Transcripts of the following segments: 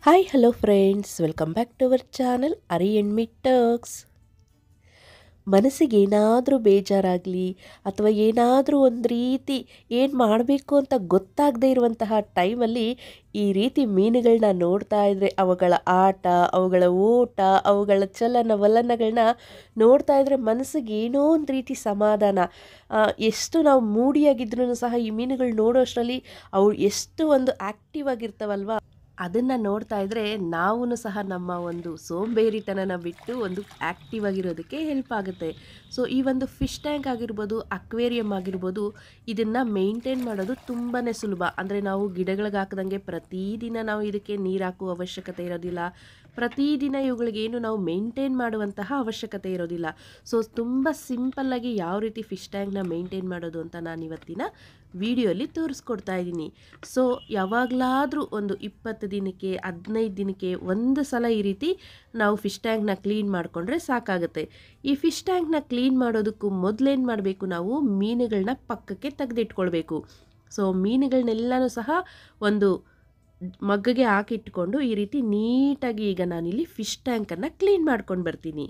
hi hello friends welcome back to our channel ಅರಿ ಅಂಡ್ ಮಿ ಟರ್ಕ್ಸ್ ಮನಸ್ಸಿಗೆ ಏನಾದರೂ ಬೇಜಾರಾಗಲಿ ಅಥವಾ ಏನಾದರೂ ಒಂದು ರೀತಿ ಏನು ಮಾಡಬೇಕು ಅಂತ ಗೊತ್ತಾಗದೇ ಇರುವಂತಹ ಟೈಮಲ್ಲಿ ಈ ರೀತಿ ಮೀನುಗಳನ್ನ ನೋಡ್ತಾ ಇದ್ದರೆ ಅವುಗಳ ಆಟ ಅವುಗಳ ಓಟ ಅವುಗಳ ಚಲನ ವಲನಗಳನ್ನ ನೋಡ್ತಾ ಇದ್ದರೆ ಮನಸ್ಸಿಗೆ ಏನೋ ಒಂದು ರೀತಿ ಸಮಾಧಾನ ಆ, ಎಷ್ಟು ನಾವು ಮೂಡಿಯಾಗಿದ್ರೂ ಸಹ ಈ ಮೀನುಗಳು ನೋಡೋಷ್ಟರಲ್ಲಿ ಅವು ಎಷ್ಟು ಒಂದು ಆ್ಯಕ್ಟಿವ್ ಆಗಿರ್ತಾವಲ್ವಾ ಅದನ್ನು ನೋಡ್ತಾ ಇದ್ದರೆ ನಾವೂ ಸಹ ನಮ್ಮ ಒಂದು ಸೋಂಬೇರಿತನನ ಬಿಟ್ಟು ಒಂದು ಆ್ಯಕ್ಟಿವ್ ಆಗಿರೋದಕ್ಕೆ ಹೆಲ್ಪ್ ಆಗುತ್ತೆ ಸೊ ಈ ಒಂದು ಫಿಶ್ ಟ್ಯಾಂಕ್ ಆಗಿರ್ಬೋದು ಅಕ್ವೇರಿಯಂ ಆಗಿರ್ಬೋದು ಇದನ್ನು ಮೇಂಟೈನ್ ಮಾಡೋದು ತುಂಬಾ ಸುಲಭ ಅಂದರೆ ನಾವು ಗಿಡಗಳಿಗೆ ಹಾಕ್ದಂಗೆ ಪ್ರತಿದಿನ ನಾವು ಇದಕ್ಕೆ ನೀರು ಹಾಕುವ ಅವಶ್ಯಕತೆ ಇರೋದಿಲ್ಲ ಪ್ರತಿದಿನ ಇವುಗಳಿಗೇನು ನಾವು ಮೇಂಟೈನ್ ಮಾಡುವಂತಹ ಅವಶ್ಯಕತೆ ಇರೋದಿಲ್ಲ ಸೊ ತುಂಬ ಸಿಂಪಲ್ಲಾಗಿ ಯಾವ ರೀತಿ ಫಿಶ್ ಟ್ಯಾಂಕ್ನ ಮೇಂಟೈನ್ ಮಾಡೋದು ಅಂತ ನಾನು ಇವತ್ತಿನ ವಿಡಿಯೋಲಿ ತೋರಿಸ್ಕೊಡ್ತಾ ಇದ್ದೀನಿ ಸೊ ಯಾವಾಗಲಾದರೂ ಒಂದು ಇಪ್ಪತ್ತು ದಿನಕ್ಕೆ ಹದಿನೈದು ದಿನಕ್ಕೆ ಒಂದು ಸಲ ಈ ರೀತಿ ನಾವು ಫಿಶ್ ಟ್ಯಾಂಕ್ನ ಕ್ಲೀನ್ ಮಾಡಿಕೊಂಡ್ರೆ ಸಾಕಾಗುತ್ತೆ ಈ ಫಿಶ್ ಟ್ಯಾಂಕ್ನ ಕ್ಲೀನ್ ಮಾಡೋದಕ್ಕೂ ಮೊದಲೇನು ಮಾಡಬೇಕು ನಾವು ಮೀನುಗಳನ್ನ ಪಕ್ಕಕ್ಕೆ ತೆಗೆದಿಟ್ಕೊಳ್ಬೇಕು ಸೊ ಮೀನುಗಳನ್ನೆಲ್ಲನೂ ಸಹ ಒಂದು ಮಗ್ಗಗೆ ಹಾಕಿಟ್ಕೊಂಡು ಈ ರೀತಿ ನೀಟಾಗಿ ಈಗ ನಾನಿಲ್ಲಿ ಫಿಶ್ ಟ್ಯಾಂಕನ್ನು ಕ್ಲೀನ್ ಮಾಡ್ಕೊಂಡು ಬರ್ತೀನಿ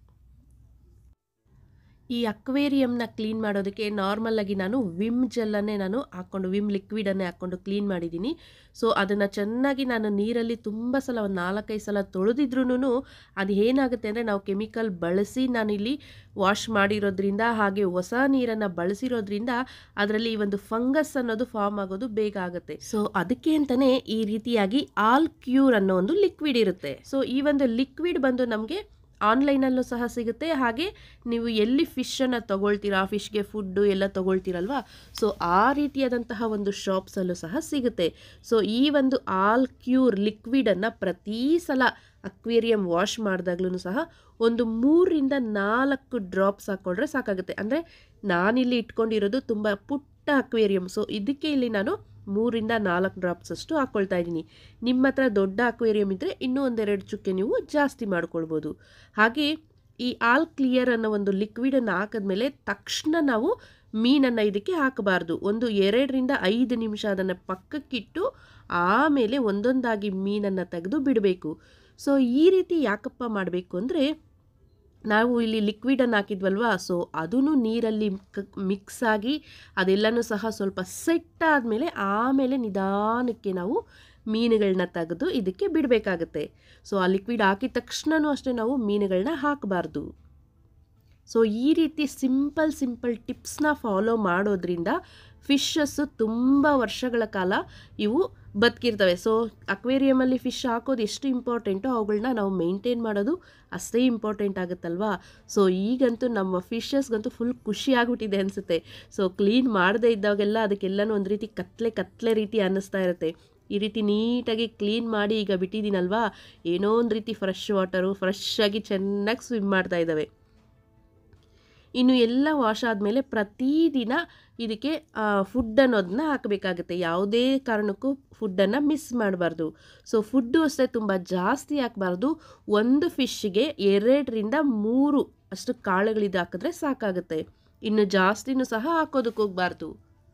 ಈ ಅಕ್ವೇರಿಯಂನ ಕ್ಲೀನ್ ಮಾಡೋದಕ್ಕೆ ನಾರ್ಮಲಾಗಿ ನಾನು ವಿಮ್ ಜೆಲ್ಲನ್ನೇ ನಾನು ಹಾಕ್ಕೊಂಡು ವಿಮ್ ಲಿಕ್ವಿಡನ್ನೇ ಹಾಕ್ಕೊಂಡು ಕ್ಲೀನ್ ಮಾಡಿದ್ದೀನಿ ಸೊ ಅದನ್ನು ಚೆನ್ನಾಗಿ ನಾನು ನೀರಲ್ಲಿ ತುಂಬ ಸಲ ಒಂದು ನಾಲ್ಕೈದು ಸಲ ತೊಳೆದಿದ್ರೂ ಅದು ಏನಾಗುತ್ತೆ ಅಂದರೆ ನಾವು ಕೆಮಿಕಲ್ ಬಳಸಿ ನಾನಿಲ್ಲಿ ವಾಶ್ ಮಾಡಿರೋದ್ರಿಂದ ಹಾಗೆ ಹೊಸ ನೀರನ್ನು ಬಳಸಿರೋದ್ರಿಂದ ಅದರಲ್ಲಿ ಈ ಒಂದು ಫಂಗಸ್ ಅನ್ನೋದು ಫಾರ್ಮ್ ಆಗೋದು ಬೇಗ ಆಗುತ್ತೆ ಸೊ ಅದಕ್ಕೆ ಅಂತಲೇ ಈ ರೀತಿಯಾಗಿ ಆಲ್ ಕ್ಯೂರ್ ಅನ್ನೋ ಒಂದು ಲಿಕ್ವಿಡ್ ಇರುತ್ತೆ ಸೊ ಈ ಒಂದು ಲಿಕ್ವಿಡ್ ಬಂದು ನಮಗೆ ಆನ್ಲೈನಲ್ಲೂ ಸಹ ಸಿಗುತ್ತೆ ಹಾಗೆ ನೀವು ಎಲ್ಲಿ ಫಿಶನ್ನು ತೊಗೊಳ್ತೀರಾ ಫಿಶ್ಗೆ ಫುಡ್ಡು ಎಲ್ಲ ತೊಗೊಳ್ತೀರಲ್ವಾ ಸೊ ಆ ರೀತಿಯಾದಂತಹ ಒಂದು ಶಾಪ್ಸಲ್ಲೂ ಸಹ ಸಿಗುತ್ತೆ ಸೊ ಈ ಒಂದು ಆಲ್ ಕ್ಯೂರ್ ಲಿಕ್ವಿಡನ್ನು ಪ್ರತಿ ಸಲ ಅಕ್ವೇರಿಯಂ ವಾಶ್ ಮಾಡಿದಾಗ್ಲೂ ಸಹ ಒಂದು ಮೂರರಿಂದ ನಾಲ್ಕು ಡ್ರಾಪ್ಸ್ ಹಾಕ್ಕೊಂಡ್ರೆ ಸಾಕಾಗುತ್ತೆ ಅಂದರೆ ನಾನಿಲ್ಲಿ ಇಟ್ಕೊಂಡಿರೋದು ತುಂಬ ಪುಟ್ಟ ಅಕ್ವೇರಿಯಂ ಸೊ ಇದಕ್ಕೆ ಇಲ್ಲಿ ನಾನು ಮೂರಿಂದ ನಾಲ್ಕು ಡ್ರಾಪ್ಸ್ ಅಷ್ಟು ಹಾಕ್ಕೊಳ್ತಾ ಇದ್ದೀನಿ ನಿಮ್ಮ ಹತ್ರ ದೊಡ್ಡ ಅಕ್ವೇರಿಯಂ ಇದ್ದರೆ ಇನ್ನೂ ಒಂದೆರಡು ಚುಕ್ಕೆ ನೀವು ಜಾಸ್ತಿ ಮಾಡ್ಕೊಳ್ಬೋದು ಹಾಗೆ ಈ ಆಲ್ ಕ್ಲಿಯರ್ ಅನ್ನೋ ಒಂದು ಲಿಕ್ವಿಡನ್ನು ಹಾಕಿದ್ಮೇಲೆ ತಕ್ಷಣ ನಾವು ಮೀನನ್ನು ಇದಕ್ಕೆ ಹಾಕಬಾರ್ದು ಒಂದು ಎರಡರಿಂದ ಐದು ನಿಮಿಷ ಅದನ್ನು ಪಕ್ಕಕ್ಕಿಟ್ಟು ಆಮೇಲೆ ಒಂದೊಂದಾಗಿ ಮೀನನ್ನು ತೆಗೆದು ಬಿಡಬೇಕು ಸೊ ಈ ರೀತಿ ಯಾಕಪ್ಪ ಮಾಡಬೇಕು ಅಂದರೆ ನಾವು ಇಲ್ಲಿ ಲಿಕ್ವಿಡನ್ನು ಹಾಕಿದ್ವಲ್ವಾ ಸೊ ಅದೂ ನೀರಲ್ಲಿ ಮಿಕ್ಸ್ ಆಗಿ ಅದೆಲ್ಲನೂ ಸಹ ಸ್ವಲ್ಪ ಸೆಟ್ ಆದಮೇಲೆ ಆಮೇಲೆ ನಿಧಾನಕ್ಕೆ ನಾವು ಮೀನುಗಳನ್ನ ತೆಗೆದು ಇದಕ್ಕೆ ಬಿಡಬೇಕಾಗತ್ತೆ ಸೊ ಆ ಲಿಕ್ವಿಡ್ ಹಾಕಿದ ತಕ್ಷಣವೂ ಅಷ್ಟೇ ನಾವು ಮೀನುಗಳನ್ನ ಹಾಕಬಾರ್ದು ಸೊ ಈ ರೀತಿ ಸಿಂಪಲ್ ಸಿಂಪಲ್ ಟಿಪ್ಸ್ನ ಫಾಲೋ ಮಾಡೋದ್ರಿಂದ ಫಿಶಸ್ಸು ತುಂಬ ವರ್ಷಗಳ ಕಾಲ ಇವು ಬದುಕಿರ್ತವೆ ಸೊ ಅಕ್ವೇರಿಯಮಲ್ಲಿ ಫಿಶ್ ಹಾಕೋದು ಎಷ್ಟು ಇಂಪಾರ್ಟೆಂಟೋ ಅವುಗಳನ್ನ ನಾವು ಮೇಂಟೈನ್ ಮಾಡೋದು ಅಷ್ಟೇ ಇಂಪಾರ್ಟೆಂಟ್ ಆಗುತ್ತಲ್ವಾ ಸೊ ಈಗಂತೂ ನಮ್ಮ ಫಿಶಸ್ಗಂತೂ ಫುಲ್ ಖುಷಿ ಆಗಿಬಿಟ್ಟಿದೆ ಅನಿಸುತ್ತೆ ಸೊ ಕ್ಲೀನ್ ಮಾಡದೇ ಇದ್ದಾಗೆಲ್ಲ ಅದಕ್ಕೆಲ್ಲನೂ ಒಂದು ರೀತಿ ಕತ್ಲೆ ಕತ್ಲೆ ರೀತಿ ಅನ್ನಿಸ್ತಾ ಇರುತ್ತೆ ಈ ರೀತಿ ನೀಟಾಗಿ ಕ್ಲೀನ್ ಮಾಡಿ ಈಗ ಬಿಟ್ಟಿದ್ದೀನಲ್ವಾ ಏನೋ ಒಂದು ರೀತಿ ಫ್ರೆಶ್ ವಾಟರು ಫ್ರೆಶ್ ಆಗಿ ಚೆನ್ನಾಗಿ ಸ್ವಿಮ್ ಮಾಡ್ತಾ ಇದ್ದಾವೆ ಇನ್ನು ಎಲ್ಲ ವಾಶ್ ಆದಮೇಲೆ ಪ್ರತಿದಿನ ಇದಕ್ಕೆ ಫುಡ್ ಅನ್ನೋದನ್ನ ಹಾಕಬೇಕಾಗುತ್ತೆ ಯಾವುದೇ ಕಾರಣಕ್ಕೂ ಫುಡ್ಡನ್ನು ಮಿಸ್ ಮಾಡಬಾರ್ದು ಸೊ ಫುಡ್ಡು ಅಷ್ಟೇ ತುಂಬ ಜಾಸ್ತಿ ಹಾಕಬಾರ್ದು ಒಂದು ಫಿಶ್ಗೆ ಎರಡರಿಂದ ಮೂರು ಅಷ್ಟು ಕಾಳುಗಳಿದ್ದು ಹಾಕಿದ್ರೆ ಸಾಕಾಗುತ್ತೆ ಇನ್ನು ಜಾಸ್ತಿನೂ ಸಹ ಹಾಕೋದಕ್ಕೆ ಹೋಗಬಾರ್ದು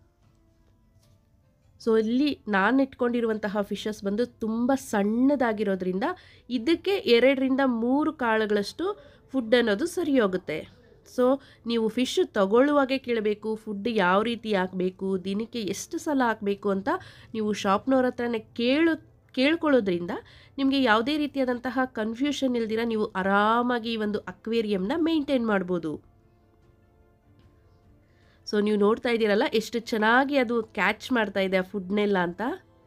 ಸೊ ಇಲ್ಲಿ ನಾನು ಇಟ್ಕೊಂಡಿರುವಂತಹ ಫಿಶಸ್ ಬಂದು ತುಂಬ ಸಣ್ಣದಾಗಿರೋದ್ರಿಂದ ಇದಕ್ಕೆ ಎರಡರಿಂದ ಮೂರು ಕಾಳುಗಳಷ್ಟು ಫುಡ್ ಅನ್ನೋದು ಸರಿ ಹೋಗುತ್ತೆ ಸೊ ನೀವು ಫಿಶ್ ತಗೊಳ್ಳುವಾಗೆ ಕೇಳಬೇಕು ಫುಡ್ ಯಾವ ರೀತಿ ಹಾಕಬೇಕು ದಿನಕ್ಕೆ ಎಷ್ಟು ಸಲ ಹಾಕಬೇಕು ಅಂತ ನೀವು ಶಾಪ್ನವ್ರ ಹತ್ರನೇ ಕೇಳು ಕೇಳ್ಕೊಳ್ಳೋದ್ರಿಂದ ನಿಮಗೆ ಯಾವುದೇ ರೀತಿಯಾದಂತಹ ಕನ್ಫ್ಯೂಷನ್ ಇಲ್ದಿರ ನೀವು ಆರಾಮಾಗಿ ಈ ಒಂದು ಅಕ್ವೇರಿಯಂನ ಮೇಂಟೈನ್ ಮಾಡ್ಬೋದು ಸೊ ನೀವು ನೋಡ್ತಾ ಇದ್ದೀರಲ್ಲ ಎಷ್ಟು ಚೆನ್ನಾಗಿ ಅದು ಕ್ಯಾಚ್ ಮಾಡ್ತಾ ಇದೆ ಆ ಫುಡ್ನೆಲ್ಲ ಅಂತ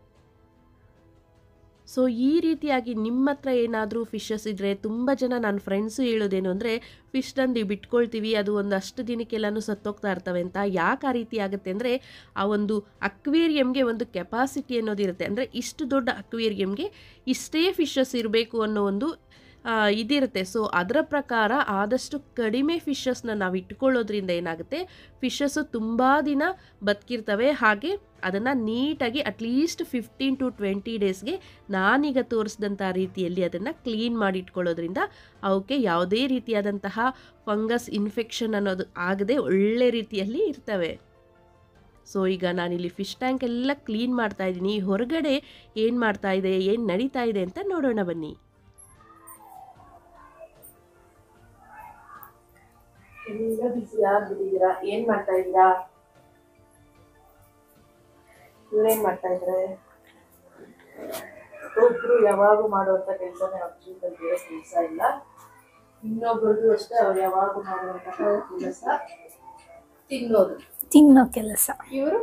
ಸೊ ಈ ರೀತಿಯಾಗಿ ನಿಮ್ಮ ಹತ್ರ ಏನಾದರೂ ಫಿಶಸ್ ಇದ್ದರೆ ತುಂಬ ಜನ ನನ್ನ ಫ್ರೆಂಡ್ಸು ಹೇಳೋದೇನು ಅಂದರೆ ಫಿಶ್ ತಂದು ಬಿಟ್ಕೊಳ್ತೀವಿ ಅದು ಒಂದು ಅಷ್ಟು ದಿನಕ್ಕೆಲ್ಲನೂ ಸತ್ತೋಗ್ತಾ ಇರ್ತವೆ ಅಂತ ಯಾಕೆ ಆ ರೀತಿ ಆಗುತ್ತೆ ಅಂದರೆ ಆ ಒಂದು ಅಕ್ವೇರಿಯಂಗೆ ಒಂದು ಕೆಪಾಸಿಟಿ ಅನ್ನೋದಿರುತ್ತೆ ಅಂದರೆ ಇಷ್ಟು ದೊಡ್ಡ ಅಕ್ವೇರಿಯಂಗೆ ಇಷ್ಟೇ ಫಿಶಸ್ ಇರಬೇಕು ಅನ್ನೋ ಒಂದು ಇದಿರುತ್ತೆ ಸೊ ಅದರ ಪ್ರಕಾರ ಆದಷ್ಟು ಕಡಿಮೆ ಫಿಶಸ್ನ ನಾವು ಇಟ್ಕೊಳ್ಳೋದ್ರಿಂದ ಏನಾಗುತ್ತೆ ಫಿಶಸ್ಸು ತುಂಬ ದಿನ ಬದುಕಿರ್ತವೆ ಹಾಗೆ ಅದನ್ನು ನೀಟಾಗಿ ಅಟ್ಲೀಸ್ಟ್ ಫಿಫ್ಟೀನ್ ಟು ಟ್ವೆಂಟಿ ಡೇಸ್ಗೆ ನಾನೀಗ ತೋರಿಸಿದಂಥ ರೀತಿಯಲ್ಲಿ ಅದನ್ನು ಕ್ಲೀನ್ ಮಾಡಿ ಇಟ್ಕೊಳ್ಳೋದ್ರಿಂದ ಅವಕ್ಕೆ ಯಾವುದೇ ರೀತಿಯಾದಂತಹ ಫಂಗಸ್ ಇನ್ಫೆಕ್ಷನ್ ಅನ್ನೋದು ಆಗದೆ ಒಳ್ಳೆ ರೀತಿಯಲ್ಲಿ ಇರ್ತವೆ ಸೊ ಈಗ ನಾನಿಲ್ಲಿ ಫಿಶ್ ಟ್ಯಾಂಕ್ ಎಲ್ಲ ಕ್ಲೀನ್ ಮಾಡ್ತಾ ಇದ್ದೀನಿ ಹೊರಗಡೆ ಏನು ಮಾಡ್ತಾ ಇದೆ ಏನು ನಡೀತಾ ಇದೆ ಅಂತ ನೋಡೋಣ ಬನ್ನಿ ಎಲ್ಲ ಬಿಸಿ ಆಗ್ಬಿಟ್ಟಿದ್ದೀರಾ ಏನ್ ಮಾಡ್ತಾ ಇದ್ದೀರಾ ಇವ್ರೇನ್ ಮಾಡ್ತಾ ಇದ್ರೆ ಒಬ್ರು ಯಾವಾಗೂ ಮಾಡುವಂತ ಕೆಲಸನೇ ಅವ್ರ ಜೀವನದಲ್ಲಿ ಬೇರೆ ಕೆಲಸ ಇಲ್ಲ ಇನ್ನೊಬ್ರದ್ದು ಅಷ್ಟೇ ಅವ್ರು ಯಾವಾಗೂ ಮಾಡುವಂತಹ ಕೆಲಸ ತಿನ್ನೋದು ತಿನ್ನೋ ಕೆಲಸ ಇವರು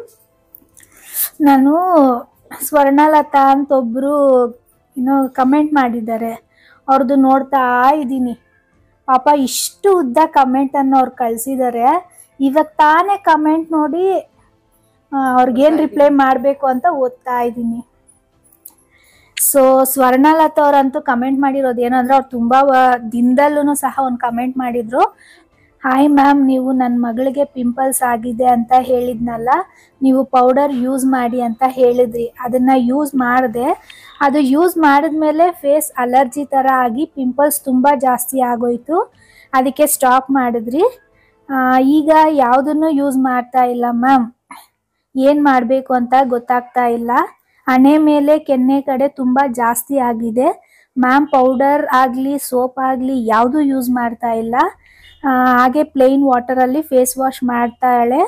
ನಾನು ಸ್ವರ್ಣಲತಾ ಅಂತ ಒಬ್ಬರು ಏನೋ ಕಮೆಂಟ್ ಮಾಡಿದ್ದಾರೆ ಅವ್ರದ್ದು ನೋಡ್ತಾ ಇದ್ದೀನಿ ಪಾಪ ಇಷ್ಟು ಉದ್ದ ಕಮೆಂಟನ್ನು ಅವ್ರು ಕಳಿಸಿದ್ದಾರೆ ಇವಾಗ ತಾನೇ ಕಮೆಂಟ್ ನೋಡಿ ಅವ್ರಿಗೇನು ರಿಪ್ಲೈ ಮಾಡಬೇಕು ಅಂತ ಓದ್ತಾ ಇದ್ದೀನಿ ಸೊ ಸ್ವರ್ಣಲತಾ ಅವರಂತೂ ಕಮೆಂಟ್ ಮಾಡಿರೋದು ಏನಂದ್ರೆ ಅವ್ರು ತುಂಬ ದಿನದಲ್ಲೂ ಸಹ ಒಂದು ಕಮೆಂಟ್ ಮಾಡಿದ್ರು ಹಾಯ್ ಮ್ಯಾಮ್ ನೀವು ನನ್ನ ಮಗಳಿಗೆ ಪಿಂಪಲ್ಸ್ ಆಗಿದೆ ಅಂತ ಹೇಳಿದ್ನಲ್ಲ ನೀವು ಪೌಡರ್ ಯೂಸ್ ಮಾಡಿ ಅಂತ ಹೇಳಿದ್ರಿ ಅದನ್ನು ಯೂಸ್ ಮಾಡಿದೆ ಅದು ಯೂಸ್ ಮಾಡಿದ್ಮೇಲೆ ಫೇಸ್ ಅಲರ್ಜಿ ಥರ ಆಗಿ ಪಿಂಪಲ್ಸ್ ತುಂಬ ಜಾಸ್ತಿ ಆಗೋಯ್ತು ಅದಕ್ಕೆ ಸ್ಟಾಪ್ ಮಾಡಿದ್ರಿ ಆ, ಈಗ ಯಾವುದನ್ನು ಯೂಸ್ ಮಾಡ್ತಾ ಇಲ್ಲ ಮ್ಯಾಮ್ ಏನು ಮಾಡಬೇಕು ಅಂತ ಗೊತ್ತಾಗ್ತಾ ಇಲ್ಲ ಹಣೆ ಮೇಲೆ ಕೆನ್ನೆ ಕಡೆ ತುಂಬ ಜಾಸ್ತಿ ಆಗಿದೆ ಮ್ಯಾಮ್ ಪೌಡರ್ ಆಗಲಿ ಸೋಪ್ ಆಗಲಿ ಯಾವುದೂ ಯೂಸ್ ಮಾಡ್ತಾ ಇಲ್ಲ ಆ, ಹಾಗೆ ಪ್ಲೇನ್ ವಾಟರಲ್ಲಿ ಫೇಸ್ ವಾಶ್ ಮಾಡ್ತಾಳೆ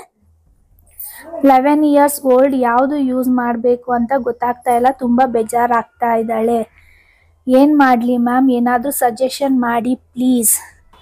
ಲೆವೆನ್ ಇಯರ್ಸ್ ಓಲ್ಡ್ ಯಾವುದು ಯೂಸ್ ಮಾಡಬೇಕು ಅಂತ ಗೊತ್ತಾಗ್ತಾ ಇಲ್ಲ ತುಂಬ ಬೇಜಾರಾಗ್ತಾ ಇದ್ದಾಳೆ ಏನು ಮಾಡಲಿ ಮ್ಯಾಮ್ ಏನಾದರೂ ಸಜೆಷನ್ ಮಾಡಿ ಪ್ಲೀಸ್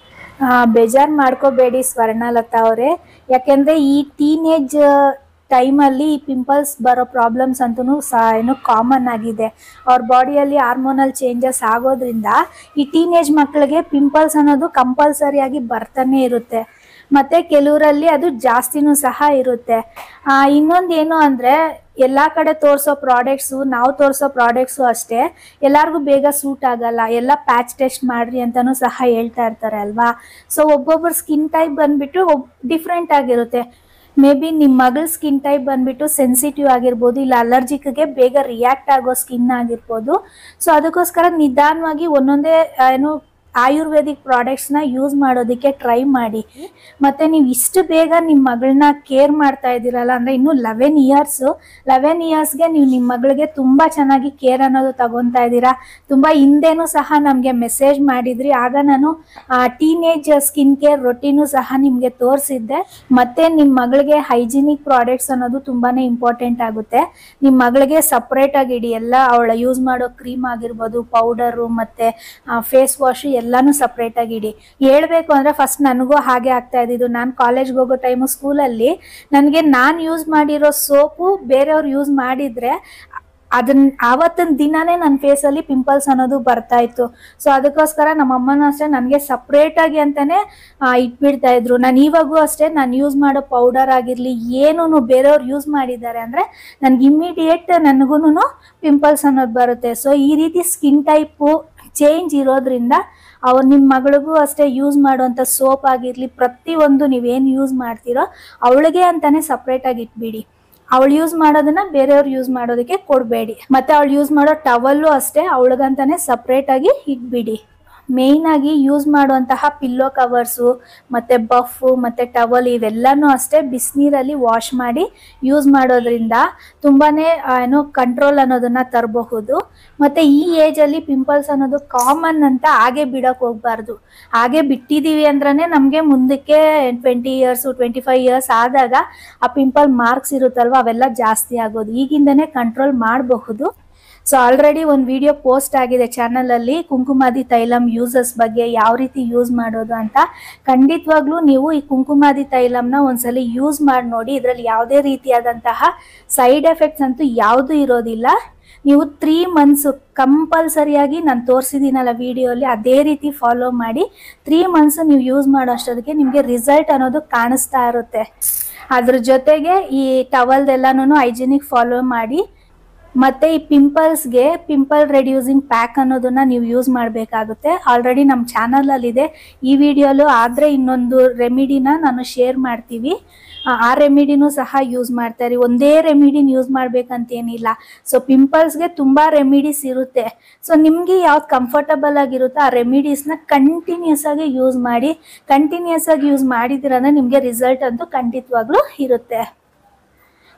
ಬೇಜಾರು ಮಾಡ್ಕೋಬೇಡಿ ಸ್ವರ್ಣಲತಾ ಅವರೇ ಯಾಕೆಂದರೆ ಈ ಟೀನೇಜ್ ಟೈಮಲ್ಲಿ ಈ ಪಿಂಪಲ್ಸ್ ಬರೋ ಪ್ರಾಬ್ಲಮ್ಸ್ ಅಂತೂ ಸಹ ಏನು ಕಾಮನ್ ಆಗಿದೆ ಅವ್ರ ಬಾಡಿಯಲ್ಲಿ ಹಾರ್ಮೋನಲ್ ಚೇಂಜಸ್ ಆಗೋದ್ರಿಂದ ಈ ಟೀನೇಜ್ ಮಕ್ಕಳಿಗೆ ಪಿಂಪಲ್ಸ್ ಅನ್ನೋದು ಕಂಪಲ್ಸರಿಯಾಗಿ ಬರ್ತಾನೆ ಇರುತ್ತೆ ಮತ್ತೆ ಕೆಲವರಲ್ಲಿ ಅದು ಜಾಸ್ತಿನೂ ಸಹ ಇರುತ್ತೆ ಇನ್ನೊಂದು ಏನು ಅಂದರೆ ಎಲ್ಲ ಕಡೆ ತೋರಿಸೋ ಪ್ರಾಡಕ್ಟ್ಸು ನಾವು ತೋರಿಸೋ ಪ್ರಾಡಕ್ಟ್ಸು ಅಷ್ಟೇ ಎಲ್ಲರಿಗೂ ಬೇಗ ಸೂಟ್ ಆಗಲ್ಲ ಎಲ್ಲ ಪ್ಯಾಚ್ ಟೆಸ್ಟ್ ಮಾಡ್ರಿ ಅಂತಲೂ ಸಹ ಹೇಳ್ತಾ ಇರ್ತಾರೆ ಅಲ್ವಾ ಸೊ ಒಬ್ಬೊಬ್ಬರ ಸ್ಕಿನ್ ಟೈಪ್ ಬಂದ್ಬಿಟ್ಟು ಒಬ್ ಡಿಫ್ರೆಂಟ್ ಆಗಿರುತ್ತೆ ಮೇ ಬಿ ನಿಮ್ಮ ಮಗಳ ಸ್ಕಿನ್ ಟೈಪ್ ಬಂದ್ಬಿಟ್ಟು ಸೆನ್ಸಿಟಿವ್ ಆಗಿರ್ಬೋದು ಇಲ್ಲ ಅಲರ್ಜಿಕ್ಗೆ ಬೇಗ ರಿಯಾಕ್ಟ್ ಆಗೋ ಸ್ಕಿನ್ ಆಗಿರ್ಬೋದು ಸೊ ಅದಕ್ಕೋಸ್ಕರ ನಿಧಾನವಾಗಿ ಒಂದೊಂದೇ ಆ, ಏನು ಆಯುರ್ವೇದಿಕ್ ಪ್ರಾಡಕ್ಟ್ಸ್ನ ಯೂಸ್ ಮಾಡೋದಕ್ಕೆ ಟ್ರೈ ಮಾಡಿ ಮತ್ತು ನೀವು ಇಷ್ಟು ಬೇಗ ನಿಮ್ಮ ಮಗಳನ್ನ ಕೇರ್ ಮಾಡ್ತಾ ಇದ್ದೀರಲ್ಲ ಅಂದರೆ ಇನ್ನೂ ಲೆವೆನ್ ಇಯರ್ಸು ಲೆವೆನ್ ಇಯರ್ಸ್ಗೆ ನೀವು ನಿಮ್ಮ ಮಗಳಿಗೆ ತುಂಬ ಚೆನ್ನಾಗಿ ಕೇರ್ ಅನ್ನೋದು ತಗೊತಾ ಇದ್ದೀರಾ ತುಂಬ ಹಿಂದೆನೂ ಸಹ ನಮಗೆ ಮೆಸೇಜ್ ಮಾಡಿದ್ರಿ ಆಗ ನಾನು ಟೀನೇಜ್ ಸ್ಕಿನ್ ಕೇರ್ ರೊಟೀನು ಸಹ ನಿಮಗೆ ತೋರಿಸಿದ್ದೆ ಮತ್ತು ನಿಮ್ಮ ಮಗಳಿಗೆ ಹೈಜಿನಿಕ್ ಪ್ರಾಡಕ್ಟ್ಸ್ ಅನ್ನೋದು ತುಂಬಾ ಇಂಪಾರ್ಟೆಂಟ್ ಆಗುತ್ತೆ ನಿಮ್ಮ ಮಗಳಿಗೆ ಸಪ್ರೇಟಾಗಿ ಇಡಿ ಎಲ್ಲ ಅವಳ ಯೂಸ್ ಮಾಡೋ ಕ್ರೀಮ್ ಆಗಿರ್ಬೋದು ಪೌಡರು ಮತ್ತು ಫೇಸ್ ವಾಶು ಎಲ್ಲನೂ ಸಪ್ರೇಟಾಗಿ ಇಡಿ ಹೇಳ್ಬೇಕು ಅಂದರೆ ಫಸ್ಟ್ ನನಗೂ ಹಾಗೆ ಆಗ್ತಾ ಇದ್ದಿದ್ದು ನಾನು ಕಾಲೇಜ್ಗೆ ಹೋಗೋ ಟೈಮು ಸ್ಕೂಲಲ್ಲಿ ನನಗೆ ನಾನು ಯೂಸ್ ಮಾಡಿರೋ ಸೋಪು ಬೇರೆಯವ್ರು ಯೂಸ್ ಮಾಡಿದರೆ ಅದನ್ನ ಆವತ್ತಿನ ದಿನನೇ ನನ್ನ ಫೇಸಲ್ಲಿ ಪಿಂಪಲ್ಸ್ ಅನ್ನೋದು ಬರ್ತಾ ಇತ್ತು ಸೊ ಅದಕ್ಕೋಸ್ಕರ ನಮ್ಮ ಅಮ್ಮನೂ ಅಷ್ಟೇ ನನಗೆ ಸಪ್ರೇಟಾಗಿ ಅಂತಲೇ ಇಟ್ಬಿಡ್ತಾ ಇದ್ರು ನಾನು ಇವಾಗೂ ಅಷ್ಟೇ ನಾನು ಯೂಸ್ ಮಾಡೋ ಪೌಡರ್ ಆಗಿರಲಿ ಏನೂ ಬೇರೆಯವ್ರು ಯೂಸ್ ಮಾಡಿದ್ದಾರೆ ಅಂದರೆ ನನಗೆ ಇಮ್ಮಿಡಿಯೇಟ್ ನನಗೂ ಪಿಂಪಲ್ಸ್ ಅನ್ನೋದು ಬರುತ್ತೆ ಸೊ ಈ ರೀತಿ ಸ್ಕಿನ್ ಟೈಪು ಚೇಂಜ್ ಇರೋದ್ರಿಂದ ಅವ್ರು ನಿಮ್ಮ ಮಗಳಿಗೂ ಅಷ್ಟೇ ಯೂಸ್ ಮಾಡುವಂಥ ಸೋಪ್ ಆಗಿರಲಿ ಪ್ರತಿಯೊಂದು ನೀವೇನು ಯೂಸ್ ಮಾಡ್ತೀರೋ ಅವಳಿಗೆ ಅಂತಾನೆ ಸಪ್ರೇಟಾಗಿ ಇಟ್ಬಿಡಿ ಅವಳು ಯೂಸ್ ಮಾಡೋದನ್ನ ಬೇರೆಯವ್ರು ಯೂಸ್ ಮಾಡೋದಕ್ಕೆ ಕೊಡಬೇಡಿ ಮತ್ತೆ ಅವಳು ಯೂಸ್ ಮಾಡೋ ಟವಲ್ಲು ಅಷ್ಟೇ ಅವಳಿಗಂತಾನೆ ಸಪ್ರೇಟಾಗಿ ಇಟ್ಬಿಡಿ ಮೇಯ್ನ್ ಆಗಿ ಯೂಸ್ ಮಾಡುವಂತಹ ಪಿಲ್ಲೋ ಕವರ್ಸು ಮತ್ತು ಬಫ್ಫು ಮತ್ತು ಟವಲ್ ಇವೆಲ್ಲನೂ ಅಷ್ಟೇ ಬಿಸಿನೀರಲ್ಲಿ ವಾಶ್ ಮಾಡಿ ಯೂಸ್ ಮಾಡೋದ್ರಿಂದ ತುಂಬಾ ಏನು ಕಂಟ್ರೋಲ್ ಅನ್ನೋದನ್ನ ತರಬಹುದು ಮತ್ತು ಈ ಏಜಲ್ಲಿ ಪಿಂಪಲ್ಸ್ ಅನ್ನೋದು ಕಾಮನ್ ಅಂತ ಹಾಗೆ ಬಿಡೋಕೆ ಹೋಗ್ಬಾರ್ದು ಹಾಗೆ ಬಿಟ್ಟಿದ್ದೀವಿ ಅಂದ್ರೆ ನಮಗೆ ಮುಂದಕ್ಕೆ twenty years twenty five years ಆದಾಗ ಆ ಪಿಂಪಲ್ ಮಾರ್ಕ್ಸ್ ಇರುತ್ತಲ್ವ ಅವೆಲ್ಲ ಜಾಸ್ತಿ ಆಗೋದು ಈಗಿಂದನೇ ಕಂಟ್ರೋಲ್ ಮಾಡಬಹುದು ಸೊ ಆಲ್ರೆಡಿ ಒಂದು ವಿಡಿಯೋ ಪೋಸ್ಟ್ ಆಗಿದೆ ಚಾನಲಲ್ಲಿ ಕುಂಕುಮಾದಿ ತೈಲಂ ಯೂಸಸ್ ಬಗ್ಗೆ ಯಾವ ರೀತಿ ಯೂಸ್ ಮಾಡೋದು ಅಂತ ಖಂಡಿತವಾಗ್ಲೂ ನೀವು ಈ ಕುಂಕುಮಾದಿ ತೈಲಂನ ಒಂದ್ಸಲಿ ಯೂಸ್ ಮಾಡಿ ನೋಡಿ ಇದರಲ್ಲಿ ಯಾವುದೇ ರೀತಿಯಾದಂತಹ ಸೈಡ್ ಎಫೆಕ್ಟ್ಸ್ ಅಂತೂ ಯಾವುದೂ ಇರೋದಿಲ್ಲ ನೀವು ತ್ರೀ ಮಂತ್ಸು ಕಂಪಲ್ಸರಿಯಾಗಿ ನಾನು ತೋರಿಸಿದ್ದೀನಲ್ಲ ವಿಡಿಯೋಲಿ ಅದೇ ರೀತಿ ಫಾಲೋ ಮಾಡಿ ತ್ರೀ ಮಂತ್ಸ್ ನೀವು ಯೂಸ್ ಮಾಡೋ ಅಷ್ಟೊತ್ತಿಗೆ ನಿಮಗೆ ರಿಸಲ್ಟ್ ಅನ್ನೋದು ಕಾಣಿಸ್ತಾ ಇರುತ್ತೆ ಅದ್ರ ಜೊತೆಗೆ ಈ ಟವಲ್ದೆಲ್ಲನೂ ಹೈಜಿನಿಕ್ ಫಾಲೋ ಮಾಡಿ ಮತ್ತೆ ಈ ಪಿಂಪಲ್ಸ್ಗೆ ಪಿಂಪಲ್ ರೆಡ್ಯೂಸಿಂಗ್ ಪ್ಯಾಕ್ ಅನ್ನೋದನ್ನ ನೀವು ಯೂಸ್ ಮಾಡಬೇಕಾಗುತ್ತೆ ಆಲ್ರೆಡಿ ನಮ್ಮ ಚಾನಲಲ್ಲಿದೆ ಈ ವಿಡಿಯೋಲು ಆದರೆ ಇನ್ನೊಂದು ರೆಮಿಡಿನ ನಾನು ಶೇರ್ ಮಾಡ್ತೀವಿ ಆ- ಆ ರೆಮಿಡಿನೂ ಸಹ ಯೂಸ್ ಮಾಡ್ತಾರೆ ಒಂದೇ ರೆಮಿಡಿನ ಯೂಸ್ ಮಾಡ್ಬೇಕಂತೇನಿಲ್ಲ ಸೊ ಪಿಂಪಲ್ಸ್ಗೆ ತುಂಬ ರೆಮಿಡೀಸ್ ಇರುತ್ತೆ ಸೊ ನಿಮಗೆ ಯಾವ್ದು ಕಂಫರ್ಟಬಲ್ ಆಗಿರುತ್ತೋ ಆ ರೆಮಿಡೀಸ್ನ ಕಂಟಿನ್ಯೂಸ್ ಆಗಿ ಯೂಸ್ ಮಾಡಿ ಕಂಟಿನ್ಯೂಸ್ ಆಗಿ ಯೂಸ್ ಮಾಡಿದಿರಂದ್ರೆ ನಿಮಗೆ ರಿಸಲ್ಟ್ ಅಂತೂ ಖಂಡಿತವಾಗ್ಲೂ ಇರುತ್ತೆ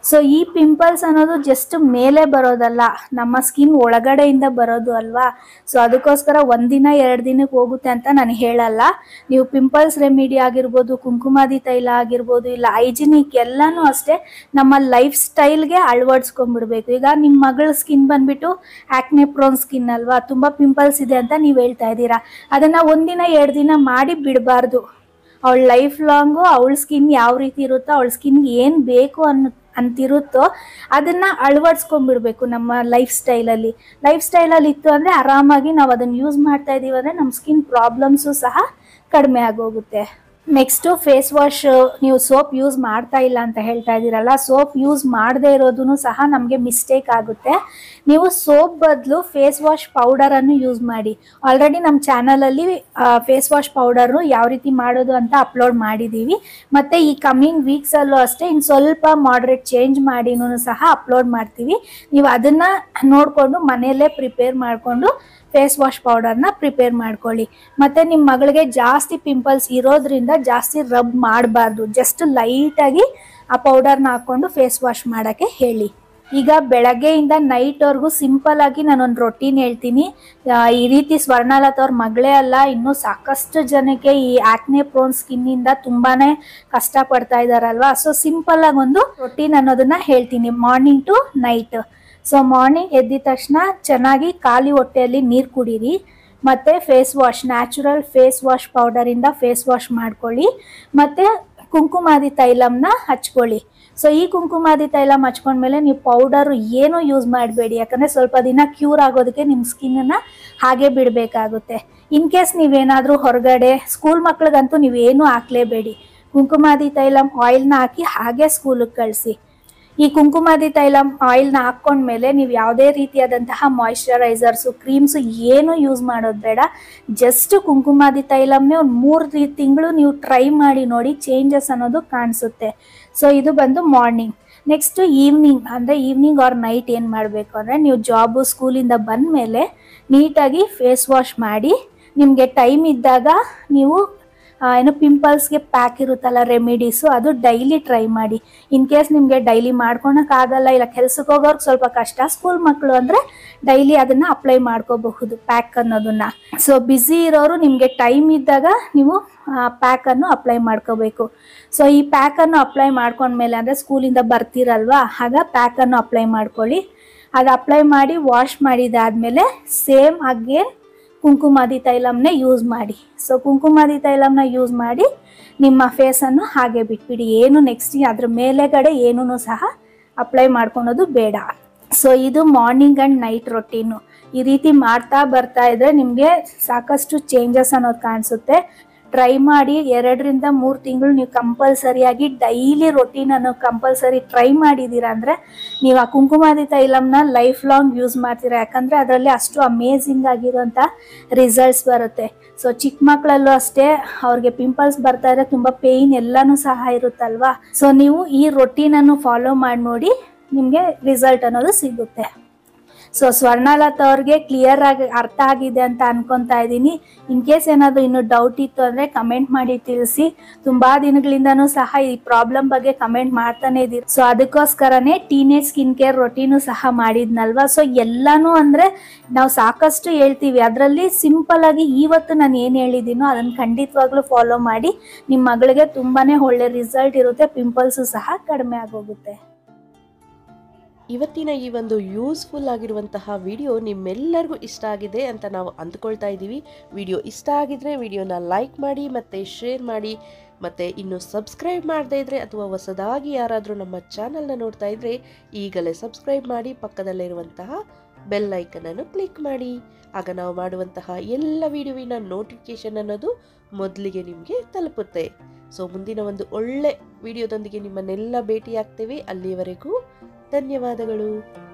ಸೊ ಈ ಪಿಂಪಲ್ಸ್ ಅನ್ನೋದು ಜಸ್ಟ್ ಮೇಲೆ ಬರೋದಲ್ಲ ನಮ್ಮ ಸ್ಕಿನ್ ಒಳಗಡೆಯಿಂದ ಬರೋದು ಅಲ್ವಾ ಸೊ ಅದಕ್ಕೋಸ್ಕರ ಒಂದಿನ ಎರಡು ದಿನಕ್ಕೆ ಹೋಗುತ್ತೆ ಅಂತ ನಾನು ಹೇಳಲ್ಲ ನೀವು ಪಿಂಪಲ್ಸ್ ರೆಮಿಡಿ ಆಗಿರ್ಬೋದು ಕುಂಕುಮಾದಿ ತೈಲ ಆಗಿರ್ಬೋದು ಇಲ್ಲ ಹೈಜಿನಿಕ್ ಎಲ್ಲನೂ ಅಷ್ಟೇ ನಮ್ಮ ಲೈಫ್ ಸ್ಟೈಲ್ಗೆ ಅಳವಡಿಸ್ಕೊಂಡ್ಬಿಡ್ಬೇಕು ಈಗ ನಿಮ್ಮ ಮಗಳ ಸ್ಕಿನ್ ಬಂದ್ಬಿಟ್ಟು ಆಕ್ನೆ ಪ್ರೋನ್ ಸ್ಕಿನ್ ಅಲ್ವಾ ತುಂಬ ಪಿಂಪಲ್ಸ್ ಇದೆ ಅಂತ ನೀವು ಹೇಳ್ತಾ ಇದ್ದೀರಾ ಅದನ್ನು ಒಂದಿನ ಎರಡು ದಿನ ಮಾಡಿ ಬಿಡಬಾರ್ದು ಅವಳ ಲೈಫ್ ಲಾಂಗು ಅವಳ ಸ್ಕಿನ್ ಯಾವ ರೀತಿ ಇರುತ್ತೋ ಅವಳ ಸ್ಕಿನ್ಗೆ ಏನು ಬೇಕು ಅನ್ನೋ ಅಂತಿರುತ್ತೋ ಅದನ್ನ ಅಳವಡಿಸ್ಕೊಂಡ್ಬಿಡ್ಬೇಕು ನಮ್ಮ ಲೈಫ್ ಸ್ಟೈಲಲ್ಲಿ ಲೈಫ್ ಸ್ಟೈಲಲ್ಲಿ ಇತ್ತು ಅಂದರೆ ಆರಾಮಾಗಿ ನಾವು ಅದನ್ನು ಯೂಸ್ ಮಾಡ್ತಾ ಇದೀವಿ ಅಂದರೆ ನಮ್ಮ ಸ್ಕಿನ್ ಪ್ರಾಬ್ಲಮ್ಸು ಸಹ ಕಡಿಮೆ ಆಗೋಗುತ್ತೆ ನೆಕ್ಸ್ಟು ಫೇಸ್ ವಾಶ್ ನೀವು ಸೋಪ್ ಯೂಸ್ ಮಾಡ್ತಾ ಇಲ್ಲ ಅಂತ ಹೇಳ್ತಾ ಇದ್ದೀರಲ್ಲ ಸೋಪ್ ಯೂಸ್ ಮಾಡದೇ ಇರೋದೂ ಸಹ ನಮಗೆ ಮಿಸ್ಟೇಕ್ ಆಗುತ್ತೆ ನೀವು ಸೋಪ್ ಬದಲು ಫೇಸ್ ವಾಶ್ ಪೌಡರನ್ನು ಯೂಸ್ ಮಾಡಿ ಆಲ್ರೆಡಿ ನಮ್ಮ ಚಾನಲಲ್ಲಿ ಫೇಸ್ ವಾಶ್ ಪೌಡರು ಯಾವ ರೀತಿ ಮಾಡೋದು ಅಂತ ಅಪ್ಲೋಡ್ ಮಾಡಿದ್ದೀವಿ ಮತ್ತು ಈ ಕಮ್ಮಿಂಗ್ ವೀಕ್ಸಲ್ಲೂ ಅಷ್ಟೇ ಇನ್ನು ಸ್ವಲ್ಪ ಮಾಡ್ರೇಟ್ ಚೇಂಜ್ ಮಾಡಿನೂ ಸಹ ಅಪ್ಲೋಡ್ ಮಾಡ್ತೀವಿ ನೀವು ಅದನ್ನು ನೋಡಿಕೊಂಡು ಮನೆಯಲ್ಲೇ ಪ್ರಿಪೇರ್ ಮಾಡಿಕೊಂಡು ಫೇಸ್ ವಾಶ್ ಪೌಡರ್ನ ಪ್ರಿಪೇರ್ ಮಾಡ್ಕೊಳ್ಳಿ ಮತ್ತು ನಿಮ್ಮ ಮಗಳಿಗೆ ಜಾಸ್ತಿ ಪಿಂಪಲ್ಸ್ ಇರೋದ್ರಿಂದ ಜಾಸ್ತಿ ರಬ್ ಮಾಡಬಾರ್ದು ಜಸ್ಟ್ ಲೈಟಾಗಿ ಆ ಪೌಡರ್ನ ಹಾಕ್ಕೊಂಡು ಫೇಸ್ ವಾಶ್ ಮಾಡೋಕ್ಕೆ ಹೇಳಿ ಈಗ ಬೆಳಗ್ಗೆಯಿಂದ ನೈಟ್ವರೆಗೂ ಸಿಂಪಲ್ ಆಗಿ ನಾನೊಂದು ರೊಟೀನ್ ಹೇಳ್ತೀನಿ ಆ, ಈ ರೀತಿ ಸ್ವರ್ಣಲತಾ ಅವ್ರ ಮಗಳೇ ಅಲ್ಲ ಇನ್ನೂ ಸಾಕಷ್ಟು ಜನಕ್ಕೆ ಈ ಆಕ್ನೆ ಪ್ರೋನ್ ಸ್ಕಿನ್ನಿಂದ ತುಂಬಾನೇ ಕಷ್ಟಪಡ್ತಾ ಇದಾರಲ್ವಾ ಸೊ ಸಿಂಪಲ್ ಆಗಿ ಒಂದು ರೊಟೀನ್ ಅನ್ನೋದನ್ನ ಹೇಳ್ತೀನಿ morning to night so morning ಎದ್ದಿದ ತಕ್ಷಣ ಚೆನ್ನಾಗಿ ಖಾಲಿ ಹೊಟ್ಟೆಯಲ್ಲಿ ನೀರು ಕುಡೀರಿ ಮತ್ತು face wash natural face wash ಪೌಡರಿಂದ ಫೇಸ್ ವಾಶ್ ಮಾಡ್ಕೊಳ್ಳಿ ಮತ್ತು ಕುಂಕುಮಾದಿ ತೈಲಮ್ನ ಹಚ್ಕೊಳ್ಳಿ ಸೊ ಈ ಕುಂಕುಮಾದಿ ತೈಲಮ್ ಹಚ್ಕೊಂಡ್ಮೇಲೆ ನೀವು ಪೌಡರು ಏನೂ ಯೂಸ್ ಮಾಡಬೇಡಿ ಯಾಕಂದರೆ ಸ್ವಲ್ಪ ದಿನ ಕ್ಯೂರ್ ಆಗೋದಕ್ಕೆ ನಿಮ್ಮ ಸ್ಕಿನ್ನನ್ನು ಹಾಗೆ ಬಿಡಬೇಕಾಗುತ್ತೆ ಇನ್ ಕೇಸ್ ನೀವೇನಾದರೂ ಹೊರಗಡೆ ಸ್ಕೂಲ್ ಮಕ್ಳಿಗಂತೂ ನೀವೇನೂ ಹಾಕ್ಲೇಬೇಡಿ ಕುಂಕುಮಾದಿ ತೈಲಮ್ ಆಯಿಲ್ನ ಹಾಕಿ ಹಾಗೆ ಸ್ಕೂಲಿಗೆ ಕಳಿಸಿ ಈ ಕುಂಕುಮಾದಿ ತೈಲಂ ಆಯಿಲ್ನ ಹಾಕ್ಕೊಂಡ್ಮೇಲೆ ನೀವು ಯಾವುದೇ ರೀತಿಯಾದಂತಹ ಮಾಯಿಶ್ಚರೈಸರ್ಸು ಕ್ರೀಮ್ಸು ಏನು ಯೂಸ್ ಮಾಡೋದು ಬೇಡ ಜಸ್ಟ್ ಕುಂಕುಮಾದಿ ತೈಲಮ್ನೇ ಒಂದು ಮೂರು ತಿಂಗಳು ನೀವು ಟ್ರೈ ಮಾಡಿ ನೋಡಿ ಚೇಂಜಸ್ ಅನ್ನೋದು ಕಾಣಿಸುತ್ತೆ ಸೊ ಇದು ಬಂದು ಮಾರ್ನಿಂಗ್ ನೆಕ್ಸ್ಟ್ ಈವ್ನಿಂಗ್ ಅಂದರೆ ಈವ್ನಿಂಗ್ ಆರ್ ನೈಟ್ ಏನು ಮಾಡಬೇಕು ಅಂದರೆ ನೀವು ಜಾಬು ಸ್ಕೂಲಿಂದ ಬಂದ ಮೇಲೆ ನೀಟಾಗಿ ಫೇಸ್ ವಾಶ್ ಮಾಡಿ ನಿಮಗೆ ಟೈಮ್ ಇದ್ದಾಗ ನೀವು ಆ, ಏನು ಪಿಂಪಲ್ಸ್ಗೆ ಪ್ಯಾಕ್ ಇರುತ್ತಲ್ಲ ರೆಮಿಡೀಸು ಅದು ಡೈಲಿ ಟ್ರೈ ಮಾಡಿ ಇನ್ ಕೇಸ್ ನಿಮಗೆ ಡೈಲಿ ಮಾಡ್ಕೊಳಕ್ಕಾಗಲ್ಲ ಇಲ್ಲ ಕೆಲ್ಸಕ್ಕೆ ಹೋಗೋರ್ಗೆ ಸ್ವಲ್ಪ ಕಷ್ಟ ಸ್ಕೂಲ್ ಮಕ್ಕಳು ಅಂದರೆ ಡೈಲಿ ಅದನ್ನು ಅಪ್ಲೈ ಮಾಡ್ಕೋಬಹುದು ಪ್ಯಾಕ್ ಅನ್ನೋದನ್ನ ಸೊ ಬ್ಯುಸಿ ಇರೋರು ನಿಮಗೆ ಟೈಮ್ ಇದ್ದಾಗ ನೀವು ಪ್ಯಾಕನ್ನು ಅಪ್ಲೈ ಮಾಡ್ಕೋಬೇಕು ಸೊ ಈ ಪ್ಯಾಕನ್ನು ಅಪ್ಲೈ ಮಾಡ್ಕೊಂಡ್ಮೇಲೆ ಅಂದರೆ ಸ್ಕೂಲಿಂದ ಬರ್ತೀರಲ್ವಾ ಆಗ ಪ್ಯಾಕನ್ನು ಅಪ್ಲೈ ಮಾಡ್ಕೊಳ್ಳಿ ಅದು ಅಪ್ಲೈ ಮಾಡಿ ವಾಶ್ ಮಾಡಿದಾದ್ಮೇಲೆ ಸೇಮ್ ಅಗೇನ್ ಕುಂಕುಮಾದಿ ತೈಲಮ್ನೇ ಯೂಸ್ ಮಾಡಿ ಸೊ ಕುಂಕುಮಾದಿ ತೈಲಮ್ನ ಯೂಸ್ ಮಾಡಿ ನಿಮ್ಮ ಫೇಸನ್ನು ಹಾಗೆ ಬಿಟ್ಬಿಡಿ ಏನು ನೆಕ್ಸ್ಟ್ ಅದ್ರ ಮೇಲೆಗಡೆ ಏನೂ ಸಹ ಅಪ್ಲೈ ಮಾಡ್ಕೊಳೋದು ಬೇಡ ಸೊ ಇದು ಮಾರ್ನಿಂಗ್ ಆ್ಯಂಡ್ ನೈಟ್ ರೊಟೀನು ಈ ರೀತಿ ಮಾಡ್ತಾ ಬರ್ತಾ ಇದ್ರೆ ನಿಮಗೆ ಸಾಕಷ್ಟು ಚೇಂಜಸ್ ಅನ್ನೋದು ಕಾಣಿಸುತ್ತೆ ಟ್ರೈ ಮಾಡಿ ಎರಡರಿಂದ ಮೂರು ತಿಂಗಳು ನೀವು ಕಂಪಲ್ಸರಿಯಾಗಿ ಡೈಲಿ ರೊಟೀನನ್ನು ಕಂಪಲ್ಸರಿ ಟ್ರೈ ಮಾಡಿದ್ದೀರಾ ಅಂದರೆ ನೀವು ಆ ಕುಂಕುಮಾದಿ ತೈಲಮ್ನ ಲೈಫ್ ಲಾಂಗ್ ಯೂಸ್ ಮಾಡ್ತೀರಾ ಯಾಕಂದರೆ ಅದರಲ್ಲಿ ಅಷ್ಟು ಅಮೇಝಿಂಗ್ ಆಗಿರುವಂಥ ರಿಸಲ್ಟ್ಸ್ ಬರುತ್ತೆ ಸೊ ಚಿಕ್ಕ ಮಕ್ಕಳಲ್ಲೂ ಅಷ್ಟೇ ಅವ್ರಿಗೆ ಪಿಂಪಲ್ಸ್ ಬರ್ತಾ ಇದ್ರೆ ತುಂಬ ಪೇಯ್ನ್ ಎಲ್ಲನೂ ಸಹ ಇರುತ್ತಲ್ವಾ ಸೊ ನೀವು ಈ ರೊಟೀನನ್ನು ಫಾಲೋ ಮಾಡಿ ನೋಡಿ ನಿಮಗೆ ರಿಸಲ್ಟ್ ಅನ್ನೋದು ಸಿಗುತ್ತೆ ಸೊ ಸ್ವರ್ಣಲತಾ ಅವ್ರಿಗೆ ಕ್ಲಿಯರ್ ಆಗಿ ಅರ್ಥ ಆಗಿದೆ ಅಂತ ಅನ್ಕೊಂತಾ ಇದ್ದೀನಿ ಇನ್ ಕೇಸ್ ಏನಾದರೂ ಇನ್ನೂ ಡೌಟ್ ಇತ್ತು ಅಂದರೆ ಕಮೆಂಟ್ ಮಾಡಿ ತಿಳಿಸಿ ತುಂಬ ದಿನಗಳಿಂದನೂ ಸಹ ಈ ಪ್ರಾಬ್ಲಮ್ ಬಗ್ಗೆ ಕಮೆಂಟ್ ಮಾಡ್ತಾನೆ ಇದ್ದೀರಿ ಸೊ ಅದಕ್ಕೋಸ್ಕರನೇ ಟೀನೇಜ್ ಸ್ಕಿನ್ ಕೇರ್ ರೊಟೀನು ಸಹ ಮಾಡಿದ್ನಲ್ವಾ ಸೊ ಎಲ್ಲಾನು ಅಂದರೆ ನಾವು ಸಾಕಷ್ಟು ಹೇಳ್ತೀವಿ ಅದರಲ್ಲಿ ಸಿಂಪಲ್ ಆಗಿ ಇವತ್ತು ನಾನು ಏನು ಹೇಳಿದ್ದೀನೋ ಅದನ್ನು ಖಂಡಿತವಾಗ್ಲೂ ಫಾಲೋ ಮಾಡಿ ನಿಮ್ಮ ಮಗಳಿಗೆ ತುಂಬಾ ಒಳ್ಳೆ ರಿಸಲ್ಟ್ ಇರುತ್ತೆ ಪಿಂಪಲ್ಸು ಸಹ ಕಡಿಮೆ ಆಗೋಗುತ್ತೆ ಇವತ್ತಿನ ಈ ಒಂದು ಯೂಸ್ಫುಲ್ ಆಗಿರುವಂತಹ ವಿಡಿಯೋ ನಿಮ್ಮೆಲ್ಲರಿಗೂ ಇಷ್ಟ ಆಗಿದೆ ಅಂತ ನಾವು ಅಂದ್ಕೊಳ್ತಾ ಇದ್ದೀವಿ ವಿಡಿಯೋ ಇಷ್ಟ ಆಗಿದ್ರೆ ವಿಡಿಯೋನ ಲೈಕ್ ಮಾಡಿ ಮತ್ತು ಶೇರ್ ಮಾಡಿ ಮತ್ತು ಇನ್ನು ಸಬ್ಸ್ಕ್ರೈಬ್ ಮಾಡದೇ ಇದ್ದರೆ ಅಥವಾ ಹೊಸದಾಗಿ ಯಾರಾದರೂ ನಮ್ಮ ಚಾನಲ್ನ ನೋಡ್ತಾ ಇದ್ದರೆ ಈಗಲೇ ಸಬ್ಸ್ಕ್ರೈಬ್ ಮಾಡಿ ಪಕ್ಕದಲ್ಲಿರುವಂತಹ ಬೆಲ್ ಐಕನನ್ನು ಕ್ಲಿಕ್ ಮಾಡಿ ಆಗ ನಾವು ಮಾಡುವಂತಹ ಎಲ್ಲ ವಿಡಿಯೋವಿನ ನೋಟಿಫಿಕೇಷನ್ ಅನ್ನೋದು ಮೊದಲಿಗೆ ನಿಮಗೆ ತಲುಪುತ್ತೆ ಸೊ ಮುಂದಿನ ಒಂದು ಒಳ್ಳೆ ವಿಡಿಯೋದೊಂದಿಗೆ ನಿಮ್ಮನ್ನೆಲ್ಲ ಭೇಟಿಯಾಗ್ತೇವೆ ಅಲ್ಲಿಯವರೆಗೂ ಧನ್ಯವಾದಗಳು